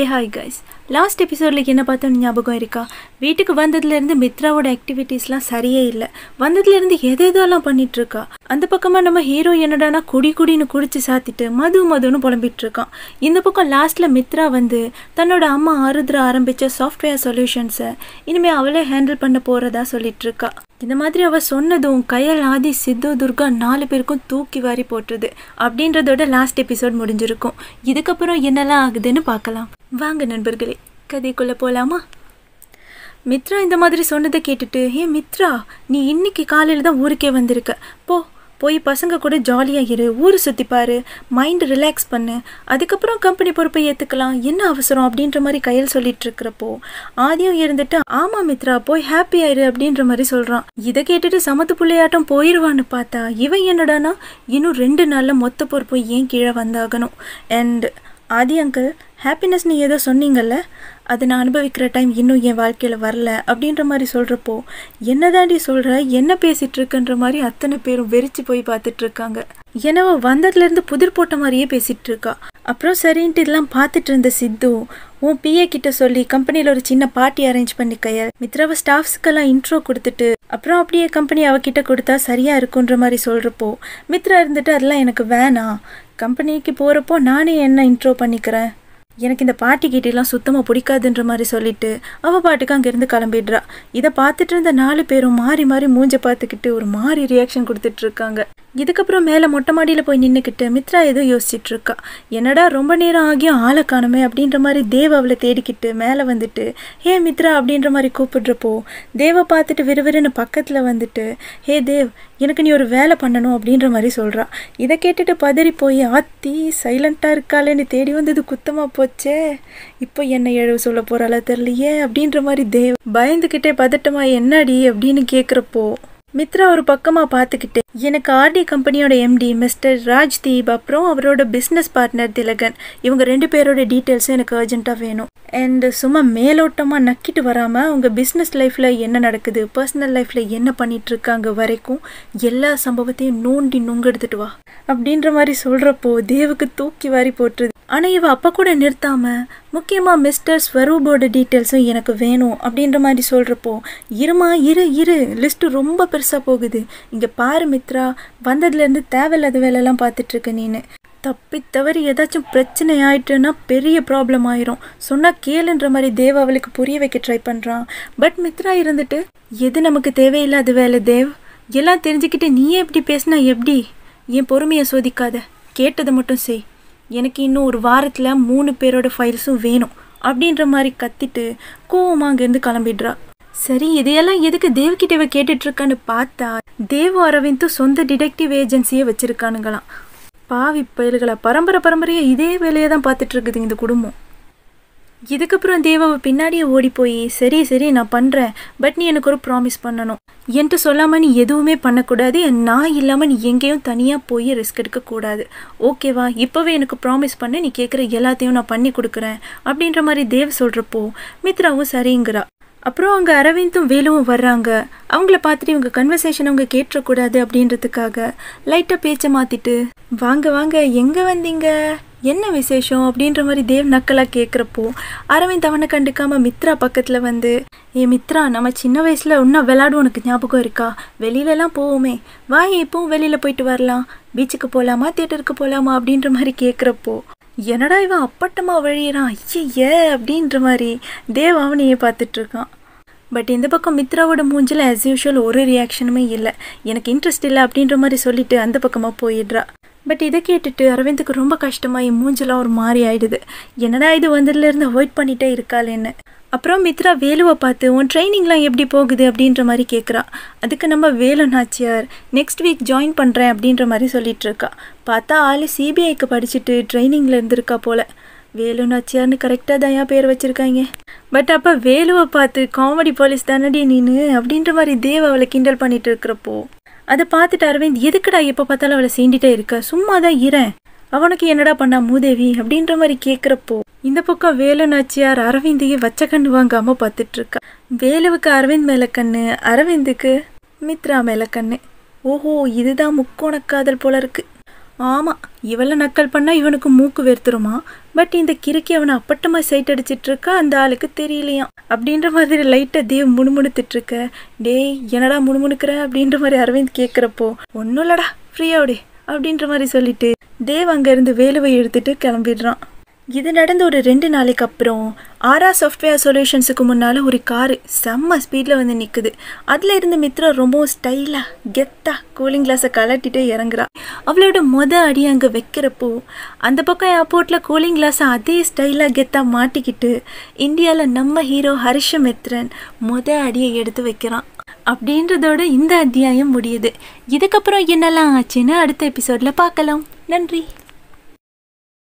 hi guys last எபிசோடில் என்ன பார்த்தோன்னு ஞாபகம் இருக்கா வீட்டுக்கு வந்ததுலேருந்து மித்ராவோட ஆக்டிவிட்டீஸ்லாம் சரியே இல்லை வந்ததுலேருந்து எது எதெல்லாம் பண்ணிட்டு இருக்கா அந்த பக்கமாக நம்ம ஹீரோ என்னடானா குடி குடின்னு குடிச்சு சாத்திட்டு மது மதுன்னு புலம்பிட்டு இருக்கான் இந்த பக்கம் லாஸ்ட்டில் மித்ரா வந்து தன்னோட அம்மா ஆருத்ரா ஆரம்பித்த சாஃப்ட்வேர் சொல்யூஷன்ஸை இனிமேல் அவளே ஹேண்டில் பண்ண போகிறதா சொல்லிட்டு இருக்கா இந்த மாதிரி அவ சொன்னதும் கையல் ஆதி சித்து துர்கா நாலு பேருக்கும் தூக்கி வாரி போட்டுருது அப்படின்றதோட லாஸ்ட் எபிசோட் முடிஞ்சிருக்கும் இதுக்கப்புறம் என்னெல்லாம் ஆகுதுன்னு பார்க்கலாம் வாங்க நண்பர்களே கதைக்குள்ளே போகலாமா மித்ரா இந்த மாதிரி சொன்னதை கேட்டுட்டு ஏ மித்ரா நீ இன்னைக்கு காலையில் தான் ஊருக்கே வந்திருக்க போ போய் பசங்க கூட ஜாலியாக இரு ஊர் சுற்றி பாரு மைண்ட் ரிலாக்ஸ் பண்ணு அதுக்கப்புறம் கம்பெனி பொறுப்பை ஏற்றுக்கலாம் என்ன அவசரம் அப்படின்ற மாதிரி கையில் சொல்லிட்டு இருக்கிறப்போ ஆதியும் இருந்துட்டு ஆமா மித்ரா போய் ஹாப்பி ஆயிரு அப்படின்ற மாதிரி சொல்கிறான் இதை கேட்டுட்டு சமத்து புள்ளையாட்டம் போயிடுவான்னு பார்த்தா இவன் என்னடானா இன்னும் ரெண்டு நாளில் மொத்த பொறுப்பு ஏன் கீழே வந்தாகணும் அண்ட் ஆதி அங்கிள் ஹாப்பினஸ்னு ஏதோ சொன்னீங்கல்ல அதை நான் அனுபவிக்கிற டைம் இன்னும் என் வாழ்க்கையில் வரல அப்படின்ற மாதிரி சொல்கிறப்போ என்னதாண்டி சொல்கிற என்ன பேசிகிட்டு இருக்குன்ற மாதிரி அத்தனை பேரும் வெறிச்சு போய் பார்த்துட்டு இருக்காங்க என்னவோ வந்ததுலேருந்து புதிர் போட்ட மாதிரியே பேசிகிட்டு இருக்கா அப்புறம் சரின்ட்டு இதெல்லாம் பார்த்துட்டு இருந்த சித்து உன் பிஏ கிட்ட சொல்லி கம்பெனியில் ஒரு சின்ன பார்ட்டி அரேஞ்ச் பண்ணி கையால் மித்ராவை ஸ்டாஃப்ஸ்க்கெல்லாம் இன்ட்ரோ கொடுத்துட்டு அப்புறம் அப்படியே கம்பெனி அவகிட்ட கொடுத்தா சரியாக இருக்குன்ற மாதிரி சொல்கிறப்போ மித்ரா இருந்துட்டு அதெல்லாம் எனக்கு வேணாம் கம்பெனிக்கு போகிறப்போ நானே என்ன இன்ட்ரோ பண்ணிக்கிறேன் எனக்கு இந்த பாட்டி கிட்டெல்லாம் சுத்தமாக பிடிக்காதுன்ற மாதிரி சொல்லிட்டு அவள் பாட்டுக்கு அங்கேருந்து கிளம்பிடுறா இதை பார்த்துட்டு இருந்த நாலு பேரும் மாறி மாறி மூஞ்ச பார்த்துக்கிட்டு ஒரு மாறி ரியாக்ஷன் கொடுத்துட்டு இருக்காங்க இதுக்கப்புறம் மேலே மொட்டை மாடியில் போய் நின்றுக்கிட்டு மித்ரா ஏதோ யோசிச்சுட்டு இருக்கா என்னடா ரொம்ப நேரம் ஆகியும் ஆளை காணுமே அப்படின்ற மாதிரி தேவ் அவளை தேடிக்கிட்டு மேலே வந்துட்டு ஹே மித்ரா அப்படின்ற மாதிரி கூப்பிடுறப்போ தேவை பார்த்துட்டு விறுவிறுன்னு பக்கத்தில் வந்துட்டு ஹே தேவ் எனக்கு நீ ஒரு வேலை பண்ணணும் அப்படின்ற மாதிரி சொல்கிறா இதை கேட்டுட்டு பதறி போய் ஆத்தி சைலண்ட்டாக இருக்காளேன்னு தேடி வந்தது குத்தமாக போச்சே இப்போ என்ன எழுவு சொல்ல போகிறாளா தெரியலையே அப்படின்ற மாதிரி தேவ் பயந்துக்கிட்டே பதட்டமா என்னடி அப்படின்னு கேட்குறப்போ மித்ரா ஒரு பக்கமாக பார்த்துக்கிட்டு எனக்கு ஆர்டி கம்பெனியோட எம்டி மிஸ்டர் ராஜ்தீப் அப்புறம் அவரோட பிஸ்னஸ் பார்ட்னர் திலகன் இவங்க ரெண்டு பேரோட டீட்டெயில்ஸும் எனக்கு அர்ஜென்ட்டாக வேணும் அண்ட் சும்மா மேலோட்டமாக நக்கிட்டு வராமல் அவங்க பிஸ்னஸ் லைஃப்பில் என்ன நடக்குது பர்சனல் லைஃப்பில் என்ன பண்ணிட்டு இருக்காங்க வரைக்கும் எல்லா சம்பவத்தையும் நோண்டி நொங்கு எடுத்துட்டு வா அப்படின்ற மாதிரி சொல்கிறப்போ தேவுக்கு தூக்கி வாரி போட்டுருது ஆனால் இவ அப்போ கூட நிறுத்தாமல் முக்கியமாக மிஸ்டர் ஸ்வரூபோட டீட்டெயில்ஸும் எனக்கு வேணும் அப்படின்ற மாதிரி சொல்கிறப்போ இருமா இரு இரு லிஸ்ட்டு ரொம்ப பெருசாக போகுது இங்கே பாரு மித்ரா வந்ததுலேருந்து தேவையில்லாத வேலையெல்லாம் பார்த்துட்ருக்க நீனு தப்பி தவறி ஏதாச்சும் பிரச்சனை ஆயிட்டுன்னா பெரிய ப்ராப்ளம் ஆயிரும் சொன்னால் கேளுன்ற மாதிரி தேவ் அவளுக்கு புரிய வைக்க ட்ரை பண்ணுறான் பட் மித்ரா இருந்துட்டு எது நமக்கு தேவையில்லாத வேலை தேவ் எல்லாம் தெரிஞ்சுக்கிட்டு நீயே எப்படி பேசினா எப்படி என் பொறுமையை சோதிக்காத கேட்டதை மட்டும் செய் எனக்கு இன்னும் ஒரு வாரத்தில் மூணு பேரோட ஃபைல்ஸும் வேணும் அப்படின்ற மாதிரி கத்திட்டு கோவமாக அங்கேருந்து கிளம்பிடுறா சரி இதையெல்லாம் எதுக்கு தேவ்கிட்ட இவ கேட்டுட்டு இருக்கான்னு பார்த்தா தேவ் அரவிந்தும் சொந்த டிடெக்டிவ் ஏஜென்சியை வச்சிருக்கானுங்களாம் பாவி பயல்களை பரம்பரை பரம்பரையாக இதே வேலையை தான் பார்த்துட்டு இருக்குது இந்த குடும்பம் இதுக்கப்புறம் தேவாவை பின்னாடியே ஓடி போய் சரி சரி நான் பண்ணுறேன் பட் நீ எனக்கு ஒரு ப்ராமிஸ் பண்ணணும் என்கிட்ட சொல்லாமல் நீ எதுவுமே பண்ணக்கூடாது நான் இல்லாமல் நீ எங்கேயும் தனியாக போய் ரிஸ்க் எடுக்கக்கூடாது ஓகேவா இப்போவே எனக்கு ப்ராமிஸ் பண்ண நீ கேட்குற எல்லாத்தையும் நான் பண்ணி கொடுக்குறேன் அப்படின்ற மாதிரி தேவ் சொல்கிறப்போ மித்ராவும் சரிங்கிறா அப்புறம் அங்கே அரவிந்தும் வேலுவும் வர்றாங்க அவங்கள பார்த்துட்டு இவங்க கன்வர்சேஷன் அவங்க கேட்டுறக்கூடாது அப்படின்றதுக்காக லைட்டாக பேச்சை மாற்றிட்டு வாங்க வாங்க எங்கே வந்தீங்க என்ன விசேஷம் அப்படின்ற மாதிரி தேவ் நக்கலாக கேட்குறப்போ அரவிந்த் அவனை கண்டுக்காம மித்ரா பக்கத்தில் வந்து ஏ மித்ரா நம்ம சின்ன வயசில் இன்னும் விளாடும் உனக்கு ஞாபகம் இருக்கா வெளியிலலாம் போவோமே வா இப்போவும் வெளியில் போயிட்டு வரலாம் பீச்சுக்கு போகலாமா தேட்டருக்கு போகலாமா அப்படின்ற மாதிரி கேட்குறப்போ என்னடா இவன் அப்பட்டமா வழியிறான் ஐயே அப்படின்ற மாதிரி தேவ் அவனையே பார்த்துட்டு இருக்கான் பட் இந்த பக்கம் மித்ராவோட மூஞ்சில் ஆஸ் யூஷுவல் ஒரு ரியாக்ஷனுமே இல்லை எனக்கு இன்ட்ரெஸ்ட் இல்லை அப்படின்ற மாதிரி சொல்லிட்டு அந்த பக்கமாக போயிடுறா பட் இதை கேட்டுட்டு அரவிந்துக்கு ரொம்ப கஷ்டமாக என் மூஞ்செல்லாம் ஒரு மாதிரி ஆயிடுது என்னடா இது வந்ததுலேருந்து அவாய்ட் பண்ணிட்டே இருக்காளேன்னு அப்புறம் மித்ரா வேலுவை பார்த்து உன் ட்ரைனிங்லாம் எப்படி போகுது அப்படின்ற மாதிரி கேட்குறா அதுக்கு நம்ம Velu Nachiyar next week join பண்ணுறேன் அப்படின்ற மாதிரி சொல்லிட்டு இருக்கா பார்த்தா ஆள் சிபிஐக்கு படிச்சுட்டு ட்ரைனிங்கில் இருந்திருக்கா போல வேலு நாச்சியார்னு கரெக்டாக தயா பேர் வச்சுருக்காங்க பட் அப்போ வேலுவை பார்த்து காமெடி போலீஸ் தானடி நீனு அப்படின்ற மாதிரி தேவ அவளை கிண்டல் பண்ணிட்டு இருக்கிறப்போ அதை பார்த்துட்டு அரவிந்த் எதுக்குடா எப்போ பார்த்தாலும் அவளை சீண்டிட்டே இருக்க சும்மா தான் இரேன் அவனுக்கு என்னடா பண்ணா மூதேவி அப்படின்ற மாதிரி கேட்குறப்போ இந்த பக்கம் வேலு நாச்சியார் அரவிந்தையே வச்ச கண்ணு வாங்காம பார்த்துட்டு இருக்கா வேலுவுக்கு அரவிந்த் மேல கண்ணு அரவிந்துக்கு மித்ரா மேல கண்ணு ஓஹோ இதுதான் முக்கோண காதல் போல இருக்கு ஆமாம் இவளை நக்கல் பண்ணால் இவனுக்கு மூக்கு வெறுத்துருமா பட் இந்த கிறுக்கி அவனை அப்பட்டமா சைட் அடிச்சிட்டு இருக்கா அந்த ஆளுக்கு தெரியலையாம் அப்படின்ற மாதிரி லைட்டா தேவ் முணுமுணுத்துட்டு இருக்க டேய் என்னடா முணுமுணுக்கிற அப்படின்ற மாதிரி அரவிந்த் கேட்குறப்போ ஒன்றும் இல்லடா ஃப்ரீயாவுடே அப்படின்ற மாதிரி சொல்லிட்டு தேவ் அங்கேருந்து வேலுவை எடுத்துட்டு கிளம்பிடுறான் இது நடந்து ஒரு ரெண்டு நாளைக்கு அப்புறம் ஆரா சாஃப்ட்வேர் சொல்யூஷன்ஸுக்கு முன்னால் ஒரு காரு செம்ம ஸ்பீடில் வந்து நிற்குது அதில் இருந்து மித்ரா ரொம்பவும் ஸ்டைலாக கெத்தா கூலிங் கிளாஸை கலட்டிட்டு இறங்குறா அவளோட மொத அடி அங்கே வைக்கிறப்போ அந்த பக்கம் ஏர்போர்ட்டில் கூலிங் கிளாஸை அதே ஸ்டைலாக கெத்தாக மாட்டிக்கிட்டு இந்தியாவில் நம்ம ஹீரோ ஹர்ஷ மித்ரன் மொத அடியை எடுத்து வைக்கிறான் அப்படின்றதோட இந்த அத்தியாயம் முடியுது இதுக்கப்புறம் என்னெல்லாம் ஆச்சுன்னு அடுத்த எபிசோடில் பார்க்கலாம் நன்றி